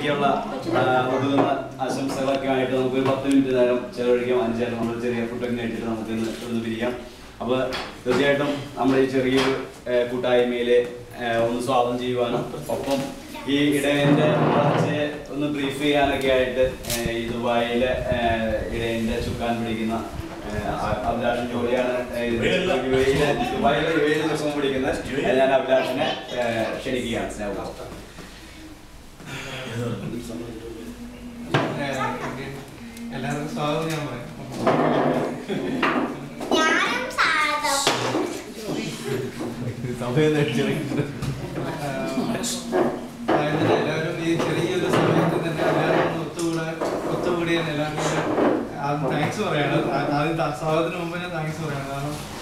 ശനിയാഴ്ചയ്ക്കുള്ള ആ, ഒതുങ്ങുന്ന ആശംസകളൊക്കെ ആയിട്ട് നമുക്ക് ഒരു പത്ത് മിനിറ്റ് നേരം ചെലവഴിക്കാം അതിനുശേഷം നമ്മൾ ചെറിയ ഫുഡൊക്കെ കഴിച്ചിട്ട് നമുക്ക് ഇന്ന് ഇവിടുന്ന് പിരിക്കാം അപ്പോൾ തീർച്ചയായിട്ടും നമ്മുടെ ഈ ചെറിയൊരു ആ, കൂട്ടായ്മയിലെ ആ, ഒന്ന് സ്വാഗതം ചെയ്യുവാനും ഒപ്പം ഈ ഇടയന്റെ വളർച്ചയെ ഒന്ന് ബ്രീഫ് ചെയ്യാനൊക്കെ ആയിട്ട് ആ, ഈ ദുബായിലെ ആ, ഇടയന്റെ ചുക്കാൻ പിടിക്കുന്ന ആ, അഭിലാഷൻ ജോലിയാണ് ആ, ഇത് യുഎഇയിലെ ദുബായിലെ യുഎയിലെ ചുക്കാൻ പിടിക്കുന്നത് ആ, ഞാൻ അഭിലാഷിനെ ആ, ക്ഷണിക്കുകയാണ് സ്നേഹപൂർവ്വം എല്ലാവർക്കും സ്വാഗതം ഞാൻ പറയാം ഞാനും സാധം അതായത് എല്ലാവരും ഈ ചെറിയൊരു സമയത്ത് തന്നെ എല്ലാവരും ഒന്ന് ഒത്തുകൂടാൻ ഒത്തുകൂടിയാൻ എല്ലാവർക്കും ആദ്യം താങ്ക്സ് പറയണം ആ- ആദ്യം ത- സ്വാഗതത്തിന് മുമ്പ് ഞാൻ താങ്ക്സ് പറയണം കാരണം